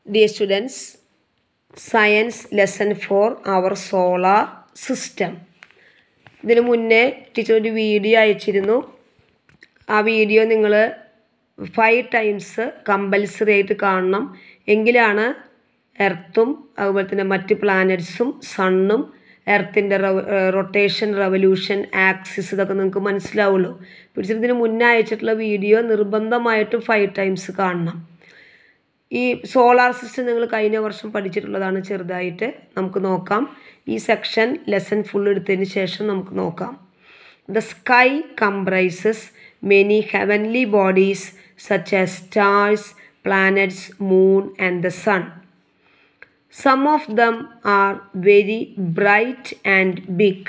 Dear students, science lesson for our solar system. ഇതിനു മുന്നേ teacher ഒരു വീഡിയോ അയച്ചിരുന്നു ആ വീഡിയോ നിങ്ങൾ ഫൈവ് ടൈംസ് കമ്പൽസറി ആയിട്ട് കാണണം എങ്കിലാണ് എർത്തും അതുപോലെ തന്നെ മറ്റ് പ്ലാനറ്റ്സും സണ്ണും എർത്തിൻ്റെ റൊട്ടേഷൻ റവല്യൂഷൻ ആക്സിസ് ഇതൊക്കെ നിങ്ങൾക്ക് മനസ്സിലാവുള്ളൂ പിടിച്ചിട്ട് ഇതിന് മുന്നേ അയച്ചിട്ടുള്ള വീഡിയോ നിർബന്ധമായിട്ടും ഫൈവ് ടൈംസ് കാണണം ഈ സോളാർ സിസ്റ്റം നിങ്ങൾ കഴിഞ്ഞ വർഷം പഠിച്ചിട്ടുള്ളതാണ് ചെറുതായിട്ട് നമുക്ക് നോക്കാം ഈ സെക്ഷൻ ലെസൺ ഫുൾ എടുത്തതിന് ശേഷം നമുക്ക് നോക്കാം the sky comprises many heavenly bodies such as stars planets moon and the sun some of them are very bright and big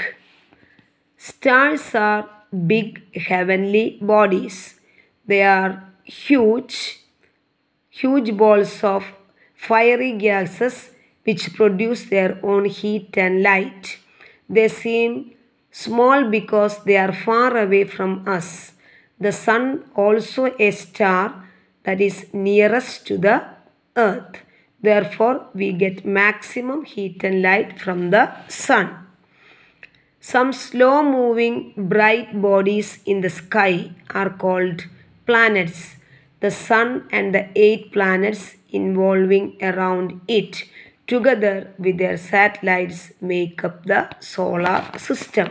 Stars are big heavenly bodies. They are huge, huge balls of fiery gases which produce their own heat and light. They seem small because they are far away from us. The sun also a star that is nearest to the earth. Therefore, we get maximum heat and light from the sun. Some slow moving bright bodies in the sky are called planets. The sun and the eight planets involving around it, together with their satellites, make up the solar system.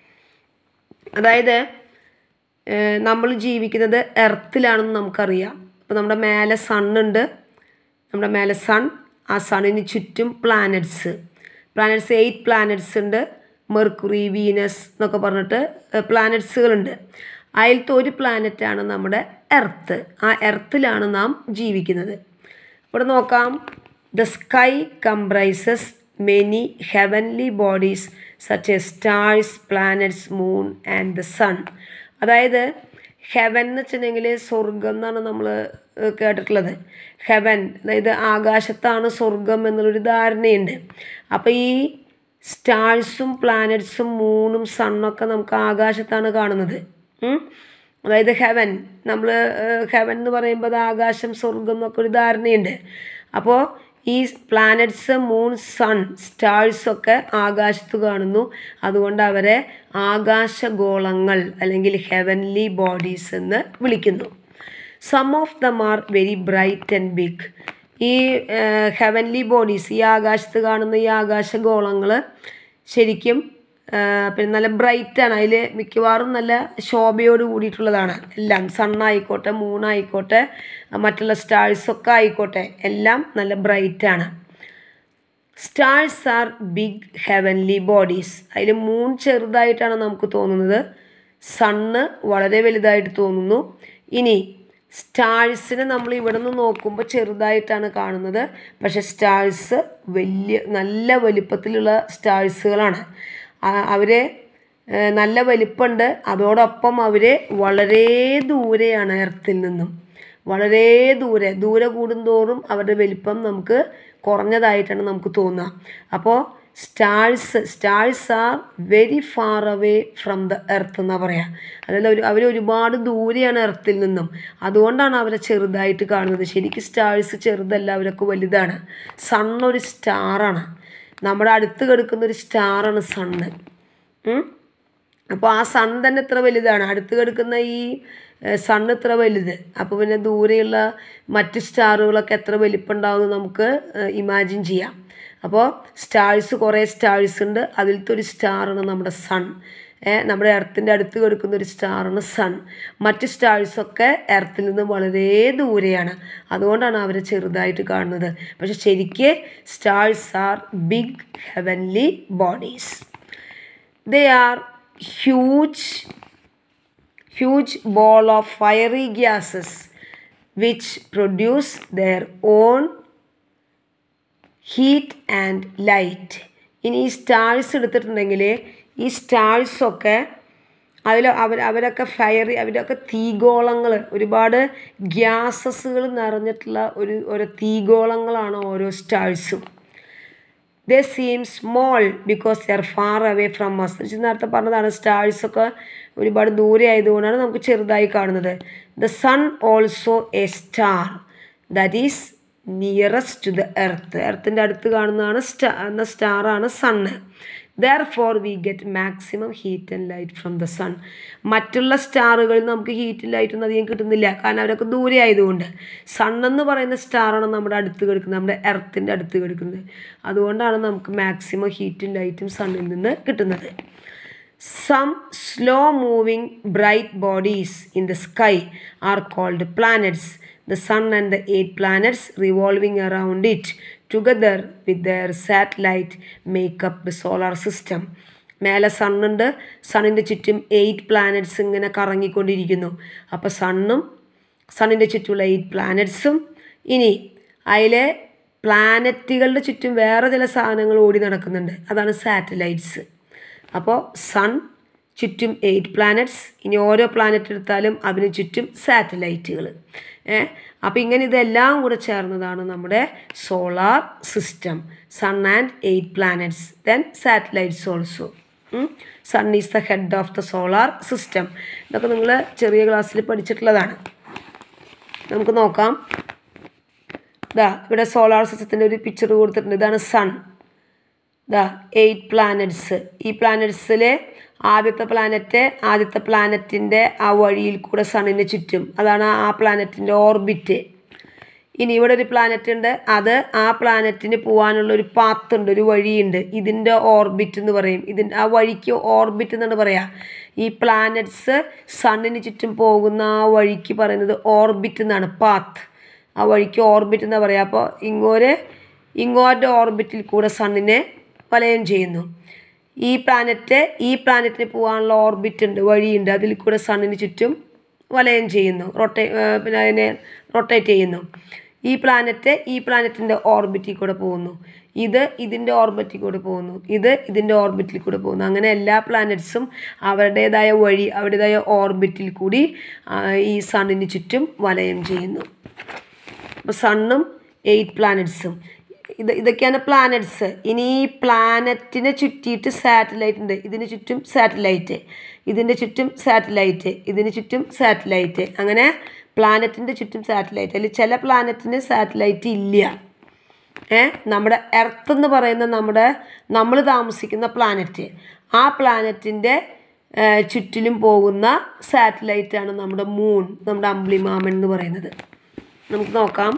അതായത് നമ്മൾ ജീവിക്കുന്നത് എർത്തിലാണെന്ന് നമുക്കറിയാം അപ്പോൾ നമ്മുടെ മേലെ സണ്ണുണ്ട് നമ്മുടെ മേലെ sun ആ സണ്ണിന് ചുറ്റും പ്ലാനറ്റ്സ് പ്ലാനറ്റ്സ് എയ്റ്റ് പ്ലാനറ്റ്സ് ഉണ്ട് മെർക്കുറി വീനസ് എന്നൊക്കെ പറഞ്ഞിട്ട് പ്ലാനറ്റ്സുകളുണ്ട് അതിലത്തെ ഒരു പ്ലാനറ്റാണ് നമ്മുടെ എർത്ത് ആ എർത്തിലാണ് നാം ജീവിക്കുന്നത് ഇവിടെ നോക്കാം the sky comprises many heavenly bodies such a stars planets moon and the sun അതായത് ഹെവൻ എന്ന് വെച്ചിട്ടുണ്ടെങ്കിൽ സ്വർഗം എന്നാണ് നമ്മൾ കേട്ടിട്ടുള്ളത് ഹെവൻ അതായത് ആകാശത്താണ് സ്വർഗം എന്നുള്ളൊരു ധാരണയുണ്ട് അപ്പോൾ ഈ സ്റ്റാർസും പ്ലാനറ്റ്സും മൂണും സണ്ണൊക്കെ നമുക്ക് ആകാശത്താണ് കാണുന്നത് അതായത് ഹെവൻ നമ്മൾ ഹെവൻ എന്ന് പറയുമ്പോൾ അത് ആകാശം സ്വർഗം എന്നൊക്കെ ഒരു ധാരണയുണ്ട് അപ്പോൾ ഈ പ്ലാനറ്റ്സ് മൂൺ സൺ സ്റ്റാർസൊക്കെ ആകാശത്ത് കാണുന്നു അതുകൊണ്ട് അവരെ ആകാശഗോളങ്ങൾ അല്ലെങ്കിൽ ഹെവൻലി ബോഡീസ് എന്ന് വിളിക്കുന്നു some of them are very bright and big ഈ ഹെവൻലി ബോഡീസ് ഈ ആകാശത്ത് കാണുന്ന ഈ ആകാശഗോളങ്ങൾ ശരിക്കും പിന്നെ നല്ല ബ്രൈറ്റാണ് അതിൽ മിക്കവാറും നല്ല ശോഭയോട് കൂടിയിട്ടുള്ളതാണ് എല്ലാം സണ്ണായിക്കോട്ടെ മൂണായിക്കോട്ടെ മറ്റുള്ള സ്റ്റാഴ്സൊക്കെ ആയിക്കോട്ടെ എല്ലാം നല്ല ബ്രൈറ്റാണ് stars are big heavenly bodies അതിൽ മൂൺ ചെറുതായിട്ടാണ് നമുക്ക് തോന്നുന്നത് സണ്ണ് വളരെ വലുതായിട്ട് തോന്നുന്നു ഇനി സ്റ്റാഴ്സിനെ നമ്മൾ ഇവിടെ നിന്ന് നോക്കുമ്പോൾ ചെറുതായിട്ടാണ് കാണുന്നത് പക്ഷെ സ്റ്റാഴ്സ് വലിയ നല്ല വലിപ്പത്തിലുള്ള സ്റ്റാഴ്സുകളാണ് അവർ നല്ല വലിപ്പമുണ്ട് അതോടൊപ്പം അവർ വളരെ ദൂരെയാണ് എർത്തിൽ നിന്നും വളരെ ദൂരെ ദൂരെ കൂടുന്തോറും അവരുടെ വലിപ്പം നമുക്ക് കുറഞ്ഞതായിട്ടാണ് നമുക്ക് തോന്നുക അപ്പോൾ stars stars are very far away from the earth എന്നാണ് പറയുക അതായത് അവർ അവർ ഒരുപാട് ദൂരെയാണ് എർത്തിൽ നിന്നും അതുകൊണ്ടാണ് അവരെ ചെറുതായിട്ട് കാണുന്നത് ശരിക്കും സ്റ്റാഴ്സ് ചെറുതല്ല അവരൊക്കെ വലുതാണ് സണ്ണൊരു സ്റ്റാറാണ് നമ്മുടെ അടുത്ത് കിടക്കുന്ന ഒരു സ്റ്റാറാണ് സണ്ണ് അപ്പോൾ ആ സൺ തന്നെ ഇത്ര വലുതാണ് അടുത്ത് കിടക്കുന്ന ഈ സണ്ണ് ഇത്ര വലുത് അപ്പോൾ പിന്നെ ദൂരെയുള്ള മറ്റ് സ്റ്റാറുകളൊക്കെ എത്ര വലിപ്പമുണ്ടാവുമെന്ന് നമുക്ക് ഇമാജിൻ ചെയ്യാം അപ്പോൾ സ്റ്റാഴ്സ് കുറേ സ്റ്റാഴ്സ് ഉണ്ട് അതിലത്തെ ഒരു സ്റ്റാറാണ് നമ്മുടെ സൺ നമ്മുടെ എർത്തിൻ്റെ അടുത്ത് കിടക്കുന്ന ഒരു സ്റ്റാറാണ് സൺ മറ്റ് സ്റ്റാഴ്സൊക്കെ എർത്തിൽ നിന്ന് വളരെ ദൂരെയാണ് അതുകൊണ്ടാണ് അവരെ ചെറുതായിട്ട് കാണുന്നത് പക്ഷെ ശരിക്ക് stars are big heavenly bodies they are huge huge ball of fiery gases which produce their own heat and light ഇനി ഈ സ്റ്റാഴ്സ് എടുത്തിട്ടുണ്ടെങ്കിൽ ഈ സ്റ്റാഴ്സൊക്കെ അതിൽ അവർ അവരൊക്കെ ഫയറി അവരൊക്കെ തീഗോളങ്ങൾ ഒരുപാട് ഗ്യാസസുകൾ നിറഞ്ഞിട്ടുള്ള ഒരു ഓരോ തീഗോളങ്ങളാണ് ഓരോ സ്റ്റാഴ്സും they seem small because they are far away from us നേരത്തെ പറഞ്ഞതാണ് സ്റ്റാഴ്സൊക്കെ ഒരുപാട് ദൂരെ ആയതുകൊണ്ടാണ് നമുക്ക് ചെറുതായി കാണുന്നത് the sun also a star that is nearest to the earth എർത്തിൻ്റെ അടുത്ത് കാണുന്നതാണ് സ്റ്റാ എന്ന സ്റ്റാറാണ് sun therefore we get maximum heat and light from the sun മറ്റുള്ള സ്റ്റാറുകളിൽ നമുക്ക് ഹീറ്റും ലൈറ്റൊന്നും അധികം കിട്ടുന്നില്ല കാരണം അവരൊക്കെ ദൂരെ ആയതുകൊണ്ട് സൺ എന്ന് പറയുന്ന സ്റ്റാറാണ് നമ്മുടെ അടുത്ത് കിടക്കുന്നത് നമ്മുടെ എർത്തിൻ്റെ അടുത്ത് കിടക്കുന്നത് അതുകൊണ്ടാണ് നമുക്ക് മാക്സിമം ഹീറ്റും ലൈറ്റും സണ്ണിൽ നിന്ന് കിട്ടുന്നത് some slow moving bright bodies in the sky are called planets the sun and the eight planets revolving around it together with their satellite make up the solar system മേലെ സണ്ണുണ്ട് സണ്ണിൻ്റെ ചുറ്റും എയ്റ്റ് പ്ലാനറ്റ്സ് ഇങ്ങനെ കറങ്ങിക്കൊണ്ടിരിക്കുന്നു അപ്പോൾ സണ്ണും സണ്ണിൻ്റെ ചുറ്റുമുള്ള eight പ്ലാനറ്റ്സും ഇനി അതിലെ പ്ലാനറ്റുകളുടെ ചുറ്റും വേറെ ചില സാധനങ്ങൾ ഓടി നടക്കുന്നുണ്ട് അതാണ് സാറ്റലൈറ്റ്സ് അപ്പോൾ സൺ ചുറ്റും എയ്റ്റ് പ്ലാനറ്റ്സ് ഇനി ഓരോ പ്ലാനറ്റ് എടുത്താലും അതിന് ചുറ്റും സാറ്റലൈറ്റുകൾ ഏ അപ്പോൾ ഇങ്ങനെ ഇതെല്ലാം കൂടെ ചേർന്നതാണ് നമ്മുടെ solar system sun and eight planets then satellites also sun is the head of the solar system ഇതൊക്കെ നിങ്ങൾ ചെറിയ ക്ലാസ്സിൽ പഠിച്ചിട്ടുള്ളതാണ് നമുക്ക് നോക്കാം ഇതാ ഇവിടെ സോളാർ സിസ്റ്റത്തിൻ്റെ ഒരു പിക്ചർ കൊടുത്തിട്ടുണ്ട് ഇതാണ് സൺ ദാ എയ്റ്റ് പ്ലാനറ്റ്സ് ഈ പ്ലാനറ്റ്സിലെ ആദ്യത്തെ പ്ലാനറ്റ് ആദ്യത്തെ പ്ലാനറ്റിൻ്റെ ആ വഴിയിൽ കൂടെ സണ്ണിന് ചുറ്റും അതാണ് ആ പ്ലാനറ്റിൻ്റെ ഓർബിറ്റ് ഇനി ഇവിടെ ഒരു പ്ലാനറ്റ് ഉണ്ട് അത് ആ പ്ലാനറ്റിന് പോകാനുള്ള ഒരു പാത്ത് ഉണ്ട് ഒരു വഴിയുണ്ട് ഇതിൻ്റെ ഓർബിറ്റ് എന്ന് പറയും ഇതിൻ്റെ ആ വഴിക്ക് ഓർബിറ്റ് എന്നാണ് പറയുക ഈ പ്ലാനറ്റ്സ് സണ്ണിന് ചുറ്റും പോകുന്ന ആ വഴിക്ക് പറയുന്നത് ഓർബിറ്റ് എന്നാണ് പാത്ത് ആ വഴിക്ക് ഓർബിറ്റ് എന്നാണ് പറയുക അപ്പോൾ ഇങ്ങോര് ഇങ്ങോട്ട് ഓർബിറ്റിൽ കൂടെ സണ്ണിനെ വലയം ചെയ്യുന്നു ഈ പ്ലാനറ്റ് ഈ പ്ലാനറ്റിന് പോകാനുള്ള ഓർബിറ്റ് ഉണ്ട് വഴിയുണ്ട് അതിൽ കൂടെ സണ്ണിന് ചുറ്റും വലയം ചെയ്യുന്നു റൊട്ടേ പിന്നെ അതിനെ റൊട്ടേറ്റ് ചെയ്യുന്നു ഈ പ്ലാനറ്റ് ഈ പ്ലാനറ്റിൻ്റെ ഓർബിറ്റിൽ കൂടെ പോകുന്നു ഇത് ഇതിൻ്റെ ഓർബിറ്റിൽ കൂടെ പോകുന്നു ഇത് ഇതിൻ്റെ ഓർബിറ്റിൽ കൂടെ പോകുന്നു അങ്ങനെ എല്ലാ പ്ലാനറ്റ്സും അവരുടേതായ വഴി അവരുടേതായ ഓർബിറ്റിൽ കൂടി ഈ സണ്ണിന് ചുറ്റും വലയം ചെയ്യുന്നു അപ്പോൾ സണ്ണും എയ്റ്റ് പ്ലാനറ്റ്സും ഇത് ഇതൊക്കെയാണ് പ്ലാനറ്റ്സ് ഇനി ഈ പ്ലാനറ്റിനെ ചുറ്റിയിട്ട് സാറ്റലൈറ്റ് ഉണ്ട് ഇതിന് ചുറ്റും സാറ്റലൈറ്റ് ഇതിൻ്റെ ചുറ്റും സാറ്റലൈറ്റ് ഇതിന് ചുറ്റും സാറ്റലൈറ്റ് അങ്ങനെ പ്ലാനറ്റിൻ്റെ ചുറ്റും സാറ്റലൈറ്റ് അതിൽ ചില പ്ലാനറ്റിന് സാറ്റലൈറ്റ് ഇല്ല ഏ നമ്മുടെ എർത്ത് എന്ന് പറയുന്ന നമ്മുടെ നമ്മൾ താമസിക്കുന്ന പ്ലാനറ്റ് ആ പ്ലാനറ്റിൻ്റെ ചുറ്റിലും പോകുന്ന സാറ്റലൈറ്റാണ് നമ്മുടെ മൂൺ നമ്മുടെ അമ്പിളിമാമൻ എന്ന് പറയുന്നത് നമുക്ക് നോക്കാം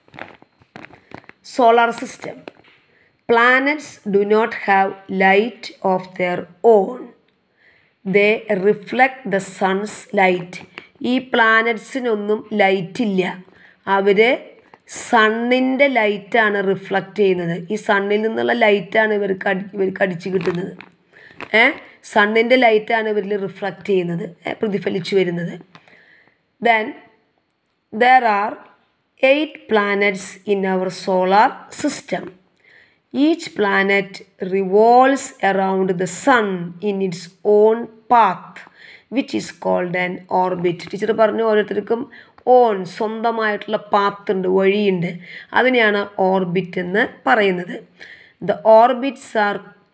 solar system. Planets do not have light of their own. They reflect the sun's light. ഈ പ്ലാനറ്റ്സിനൊന്നും ലൈറ്റ് ഇല്ല അവർ സണ്ണിൻ്റെ ലൈറ്റാണ് റിഫ്ലക്റ്റ് ചെയ്യുന്നത് ഈ സണ്ണിൽ നിന്നുള്ള ലൈറ്റാണ് ഇവർക്ക് അടി ഇവർക്ക് അടിച്ച് കിട്ടുന്നത് ഏ സണ്ണിൻ്റെ ലൈറ്റാണ് ഇവരിൽ റിഫ്ലക്റ്റ് ചെയ്യുന്നത് പ്രതിഫലിച്ചു വരുന്നത് then there are eight planets in our solar system. Each planet revolves around the sun in its own path, which is called an orbit. Teacher പറഞ്ഞു ഓരോരുത്തർക്കും ഓൺ സ്വന്തമായിട്ടുള്ള പാത്ത് ഉണ്ട് വഴിയുണ്ട് അതിനെയാണ് ഓർബിറ്റ് എന്ന് പറയുന്നത് the orbits are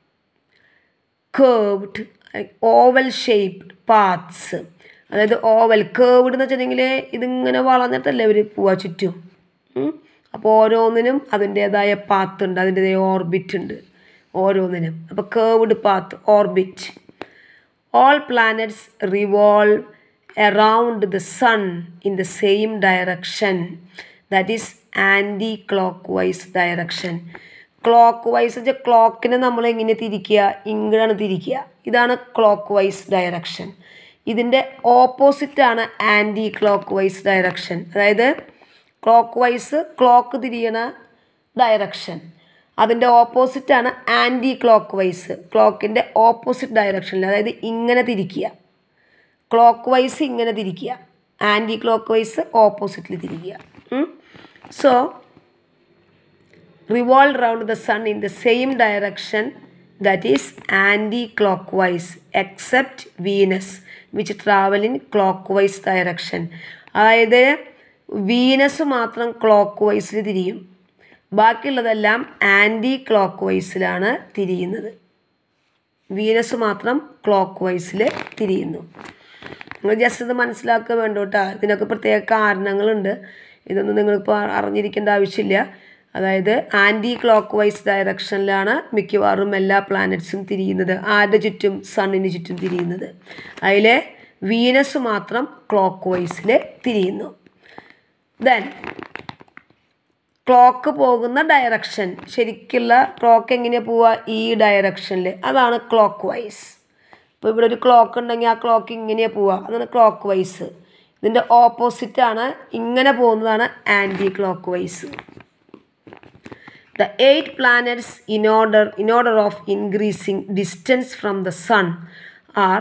curved oval shaped paths അതായത് oval curved എന്ന് വെച്ചിട്ടുണ്ടെങ്കിൽ ഇതിങ്ങനെ വളർന്നിട്ടല്ലേ അവർ പോവാ ചുറ്റും അപ്പോൾ ഓരോന്നിനും അതിൻ്റേതായ പാത്ത് ഉണ്ട് അതിൻ്റേതായ ഓർബിറ്റ് ഉണ്ട് ഓരോന്നിനും അപ്പോൾ curved path orbit all planets revolve around the sun in the same direction that is clock vice direction clockwise വെച്ചാൽ ക്ലോക്കിനെ നമ്മൾ എങ്ങനെ തിരിക്കുക ഇങ്ങനെയാണ് തിരിക്കുക ഇതാണ് ക്ലോക്ക് വൈസ് ഡയറക്ഷൻ ഇതിൻ്റെ ഓപ്പോസിറ്റാണ് ആൻറ്റി ക്ലോക്ക് വൈസ് ഡയറക്ഷൻ അതായത് ക്ലോക്ക് വൈസ് ക്ലോക്ക് തിരിയണ ഡയറക്ഷൻ അതിൻ്റെ ഓപ്പോസിറ്റാണ് ആൻറ്റി ക്ലോക്ക് വൈസ് ക്ലോക്കിൻ്റെ ഓപ്പോസിറ്റ് ഡയറക്ഷനിൽ അതായത് ഇങ്ങനെ തിരിക്കുക ക്ലോക്ക് വൈസ് ഇങ്ങനെ തിരിക്കുക ആൻറ്റി ക്ലോക്ക് വൈസ് ഓപ്പോസിറ്റിൽ തിരിക്കുക so revolve round the sun in the same direction that is anticlockwise except Venus which travel in clock vice direction അതായത് വീനസ് മാത്രം ക്ലോക്ക് വൈസിൽ തിരിയും ബാക്കിയുള്ളതെല്ലാം ആൻറ്റി ക്ലോക്ക് വൈസിലാണ് തിരിയുന്നത് വീനസ് മാത്രം ക്ലോക്ക് വൈസിൽ തിരിയുന്നു നിങ്ങൾ ജസ്റ്റ് ഇത് മനസ്സിലാക്കുക വേണ്ട കേട്ടോ ഇതിനൊക്കെ പ്രത്യേക കാരണങ്ങളുണ്ട് ഇതൊന്നും നിങ്ങളിപ്പോൾ അറിഞ്ഞിരിക്കേണ്ട ആവശ്യമില്ല അതായത് ആൻറ്റി ക്ലോക്ക് വൈസ് ഡയറക്ഷനിലാണ് മിക്കവാറും എല്ലാ പ്ലാനറ്റ്സും തിരിയുന്നത് ആരുടെ ചുറ്റും സണ്ണിന് ചുറ്റും തിരിയുന്നത് അതിൽ വീനസ് മാത്രം ക്ലോക്ക് വൈസിൽ തിരിയുന്നു ദെൻ ക്ലോക്ക് പോകുന്ന ഡയറക്ഷൻ ശരിക്കുള്ള ക്ലോക്ക് എങ്ങനെയാണ് പോവുക ഈ ഡയറക്ഷനിൽ അതാണ് ക്ലോക്ക് വൈസ് ഇപ്പോൾ ഇവിടെ ഒരു ക്ലോക്ക് ഉണ്ടെങ്കിൽ ആ ക്ലോക്ക് ഇങ്ങനെയാണ് പോവുക അതാണ് ക്ലോക്ക് വൈസ് ഇതിൻ്റെ ഓപ്പോസിറ്റാണ് ഇങ്ങനെ പോകുന്നതാണ് anticlockwise The eight planets in order in order of increasing distance from the sun are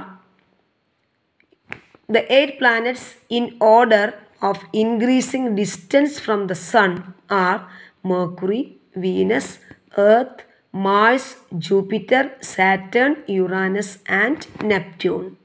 the eight planets in order of increasing distance from the sun are Mercury, Venus, Earth, Mars, Jupiter, Saturn, Uranus and Neptune.